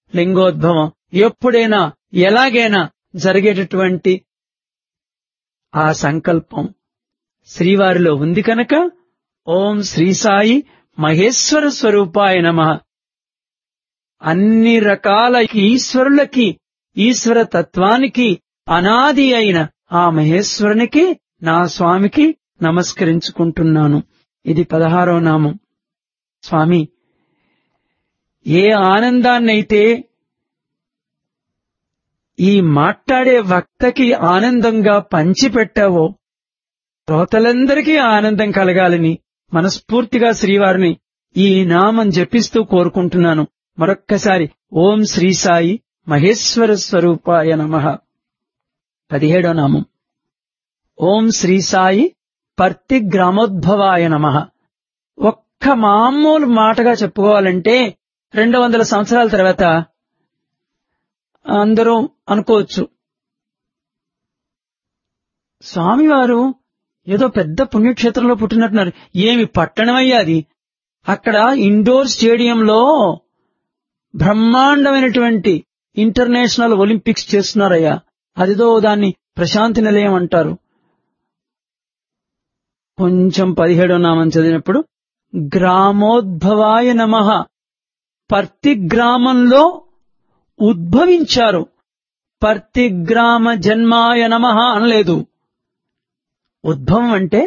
లింగోద్భవం ఎప్పుడైనా ఎలాగైనా జరిగేటటువంటి ఆ సంకల్పం శ్రీవారిలో ఉంది కనుక ఓం శ్రీ సాయి మహేశ్వర స్వరూపాయ నమ అన్ని రకాల ఈశ్వరులకి ఈశ్వర తత్వానికి అనాది అయిన ఆ మహేశ్వరునికి నా స్వామికి నమస్కరించుకుంటున్నాను ఇది పదహారో నామం స్వామి ఏ ఆనందాన్నైతే ఈ మాట్లాడే వక్తకి ఆనందంగా పంచిపెట్టావో శ్రోతలందరికీ ఆనందం కలగాలని మనస్ఫూర్తిగా శ్రీవారిని ఈ నామం జపిస్తూ కోరుకుంటున్నాను మరొక్కసారి ఓం శ్రీ సాయి మహేశ్వర స్వరూపాయ నమ పదిహేడో నామం ఓం శ్రీ సాయి పర్తి గ్రామోద్భవాయ నమ ఒక్క మామూలు మాటగా చెప్పుకోవాలంటే రెండు వందల సంవత్సరాల తర్వాత అందరూ అనుకోవచ్చు స్వామివారు ఏదో పెద్ద పుణ్యక్షేత్రంలో పుట్టినట్టున్నారు ఏమి పట్టణమయ్యా అది అక్కడ ఇండోర్ స్టేడియంలో బ్రహ్మాండమైనటువంటి ఇంటర్నేషనల్ ఒలింపిక్స్ చేస్తున్నారయ్యా అదిదో దాన్ని ప్రశాంతి నిలయం అంటారు కొంచెం పదిహేడో నామం చదివినప్పుడు గ్రామోద్భవాయ నమ పర్తి గ్రామంలో ఉద్భవించారు పర్తి గ్రామ జన్మాయ నమ అనలేదు ఉద్భవం అంటే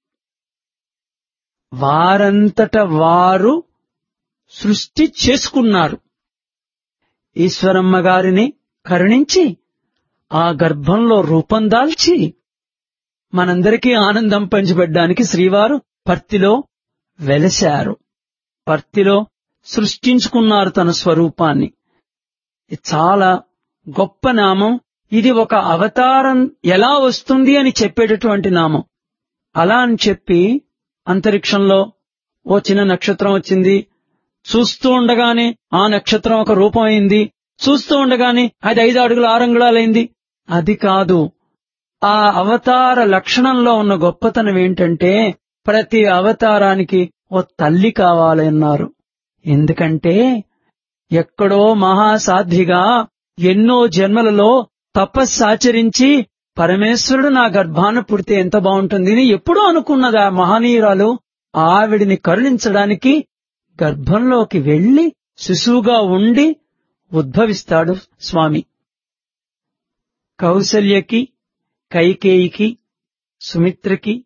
వారంతట వారు సృష్టి చేసుకున్నారు ఈశ్వరమ్మ గారిని కరుణించి ఆ గర్భంలో రూపం దాల్చి మనందరికీ ఆనందం పంచిపెట్టడానికి శ్రీవారు పర్తిలో వెలశారు పర్తిలో సృష్టించుకున్నారు తన స్వరూపాన్ని ఇది చాలా గొప్ప నామం ఇది ఒక అవతారం ఎలా వస్తుంది అని చెప్పేటటువంటి నామం అలా అని చెప్పి అంతరిక్షంలో ఓ చిన్న నక్షత్రం వచ్చింది చూస్తూ ఉండగానే ఆ నక్షత్రం ఒక రూపం అయింది చూస్తూ ఉండగానే అది ఐదు అడుగులు ఆరు అంగుళాలైంది అది కాదు ఆ అవతార లక్షణంలో ఉన్న గొప్పతనం ఏంటంటే ప్రతి అవతారానికి ఓ తల్లి కావాలన్నారు ఎందుకంటే ఎక్కడో మహాసాధ్విగా ఎన్నో జన్మలలో తపస్సాచరించి పరమేశ్వరుడు నా గర్భాన పుడితే ఎంత బాగుంటుంది అని ఎప్పుడూ అనుకున్నది ఆ మహనీయురాలు ఆవిడిని కరుణించడానికి గర్భంలోకి వెళ్లి శిశువుగా ఉండి ఉద్భవిస్తాడు స్వామి కౌసల్యకి కైకేయికి సుమిత్రకి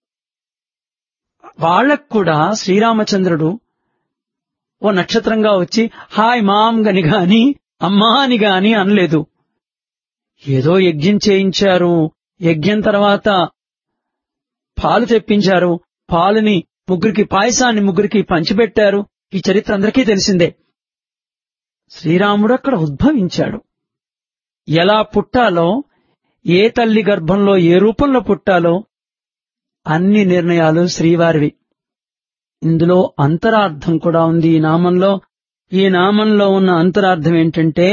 వాళ్ళకు కూడా శ్రీరామచంద్రుడు ఓ నక్షత్రంగా వచ్చి హాయ్ మామ్ గని గాని అమ్మా అని గాని అనలేదు ఏదో యజ్ఞం చేయించారు యజ్ఞం తర్వాత పాలు తెప్పించారు పాలుని ముగ్గురికి పాయసాన్ని ముగ్గురికి పంచిపెట్టారు ఈ చరిత్ర అందరికీ తెలిసిందే శ్రీరాముడు అక్కడ ఉద్భవించాడు ఎలా పుట్టాలో ఏ తల్లి గర్భంలో ఏ రూపంలో పుట్టాలో అన్ని నిర్ణయాలు శ్రీవారివి ఇందులో అంతరార్థం కూడా ఉంది ఈ నామంలో ఈ నామంలో ఉన్న అంతరార్థం ఏంటంటే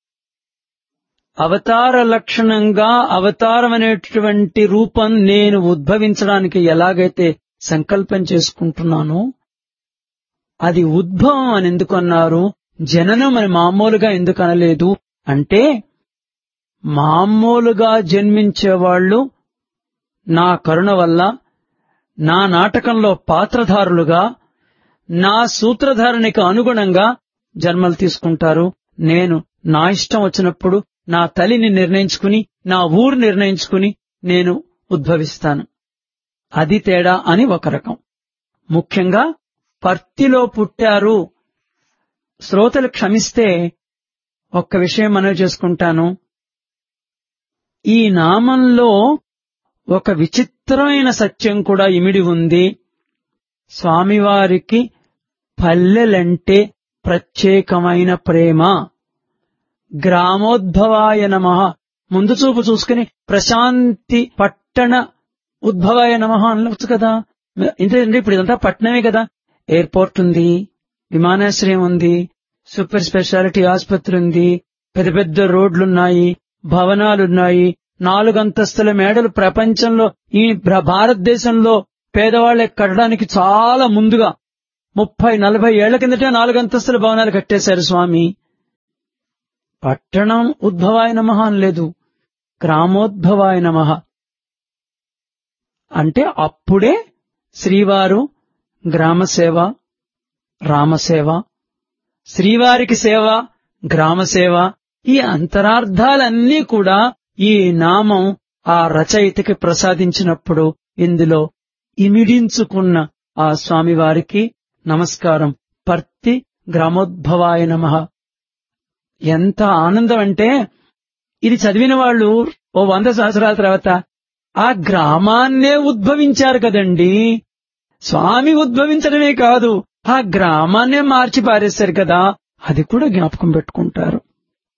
అవతార లక్షణంగా అవతారం అనేటువంటి రూపం నేను ఉద్భవించడానికి ఎలాగైతే సంకల్పం చేసుకుంటున్నానో అది ఉద్భవం అని ఎందుకు అన్నారు జననం అని మామూలుగా ఎందుకు అనలేదు అంటే మామూలుగా జన్మించేవాళ్లు నా కరుణ వల్ల నా నాటకంలో పాత్రధారులుగా నా సూత్రధారణకి అనుగుణంగా జన్మలు తీసుకుంటారు నేను నా ఇష్టం వచ్చినప్పుడు నా తల్లిని నిర్ణయించుకుని నా ఊరు నిర్ణయించుకుని నేను ఉద్భవిస్తాను అది తేడా అని ఒక రకం ముఖ్యంగా పర్తిలో పుట్టారు శ్రోతలు క్షమిస్తే ఒక్క విషయం మనవి చేసుకుంటాను ఈ నామంలో ఒక విచిత్రమైన సత్యం కూడా ఇమిడి ఉంది స్వామివారికి పల్లెలంటే ప్రత్యేకమైన ప్రేమ గ్రామోద్భవాయ నమ ముందు చూపు చూసుకుని ప్రశాంతి పట్టణ ఉద్భవాయ నమ అనవచ్చు కదా ఎందుకంటే ఇప్పుడు ఇదంతా పట్టణమే కదా ఎయిర్పోర్ట్ ఉంది విమానాశ్రయం ఉంది సూపర్ స్పెషాలిటీ ఆసుపత్రి ఉంది పెద్ద పెద్ద రోడ్లున్నాయి భవనాలున్నాయి నాలుగంతస్తుల మేడలు ప్రపంచంలో ఈ భారతదేశంలో పేదవాళ్ళకి కట్టడానికి చాలా ముందుగా ముప్పై నలభై ఏళ్ల కిందటే నాలుగంతస్తుల భవనాలు కట్టేశారు స్వామి పట్టణం ఉద్భవాయ నమ అని లేదు గ్రామోద్భవాయ నమ అంటే అప్పుడే శ్రీవారు గ్రామసేవ రామసేవ శ్రీవారికి సేవ గ్రామసేవ ఈ అంతరార్థాలన్నీ కూడా ఈ నామం ఆ రచయితకి ప్రసాదించినప్పుడు ఇందులో ఇమిడించుకున్న ఆ స్వామివారికి నమస్కారం పర్తి గ్రామోద్భవాయ నమ ఎంత ఆనందం అంటే ఇది చదివిన వాళ్ళు ఓ వంద సంవత్సరాల తర్వాత ఆ గ్రామాన్నే ఉద్భవించారు కదండి స్వామి ఉద్భవించడమే కాదు ఆ గ్రామాన్నే మార్చి పారేశారు కదా అది కూడా జ్ఞాపకం పెట్టుకుంటారు